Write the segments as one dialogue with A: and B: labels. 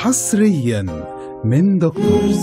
A: حصريا من دكتورز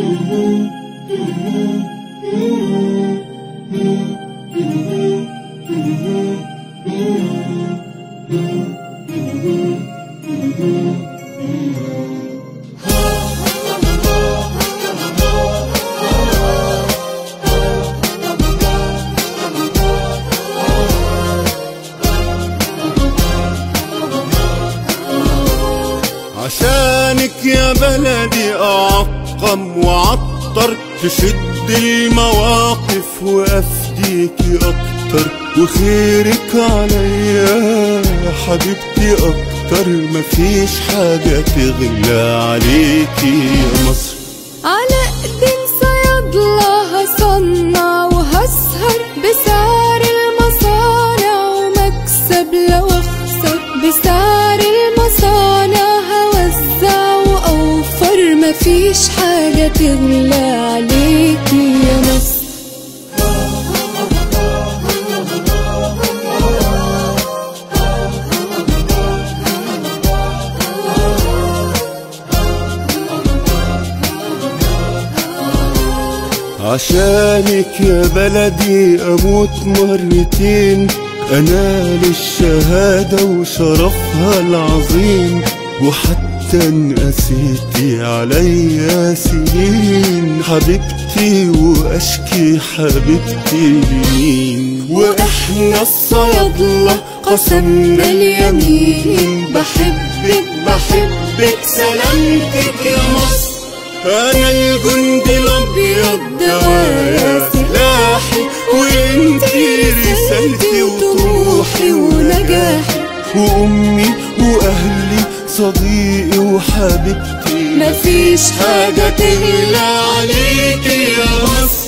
B: عشانك يا بلدي أعقم وعطر تشد المواقف وأفديكي أكتر وخيرك عليا حبيبتي أكتر مفيش حاجة تغلى عليكي يا مصر
C: على ايدين صيادلة هصنع وهسهر بسعر المصانع ومكسب لو اخسر بسعر المصانع هوزع واوفر مفيش حاجة تغلى عليكي يا مصر
B: عشانك يا بلدي أموت مرتين أنال الشهادة وشرفها العظيم وحتى انقسيتي عليا سنين حبيبتي وأشكي حبيبتي لمين وإحنا الصيادلة قسمنا اليمين بحبك بحبك سلامتك يا مصر انا الجندي الابيض دوايا سلاحي وانتي رسالتي وطموحي ونجاحي وامي واهلي صديقي وحبيبتي
C: مفيش
B: حاجة تغلى عليكي يا مصر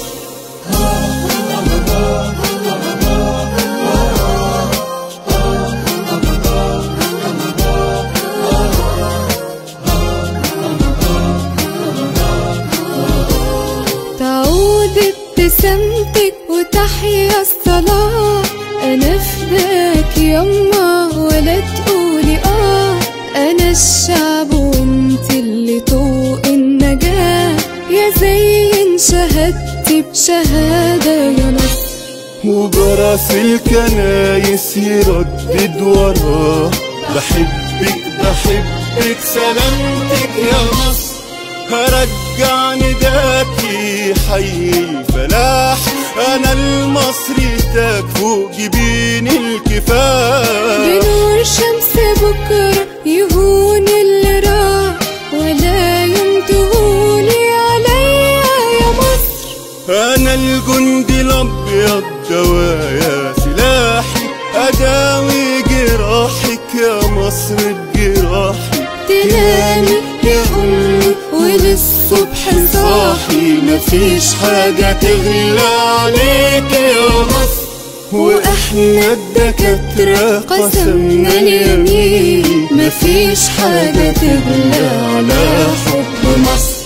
C: تعود ابتسامتك وتحيا الصلاة أنا فداك يما ولا تقولي آه أنا الشعب وانت اللي طوق النجاة يا زين شهادتي بشهادة يا نصر
B: وجرس الكنايس يردد وراه بحبك بحبك سلامتك يا مصر هرجع نداكي حي الفلاح انا المصري تاج فوق جبين الكفاح
C: بنور شمس بكرة يهون اللي راح ولا يوم تهوني عليا يا مصر
B: انا الجندي الابيض دوايا سلاحي اداوي جراحك يا مصر بجراحي
C: تنامي يا أمي وللصبح صاحي
B: مفيش حاجة تغلى عليك يا مصر واحنا الدكاترة قسمنا اليمين
C: مفيش حاجة تغلى على حب مصر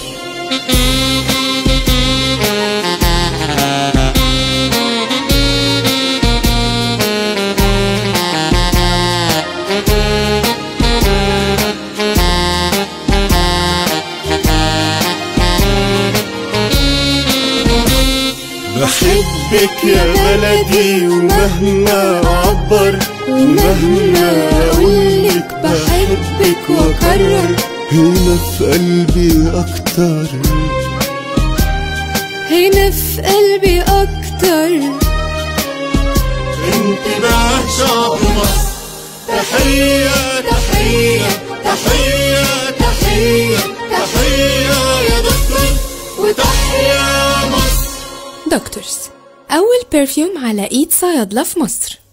B: بحبك يا بلدي ومهما أعبر ومهما أقولك
C: بحبك وأكرر
B: هنا في قلبي أكتر
C: هنا في قلبي أكتر
B: انتباه شعب مصر تحية تحية تحية تحية تحية يا دكتور وتحية مصر
C: دكتورز أول برفيوم على إيد صيادلة في مصر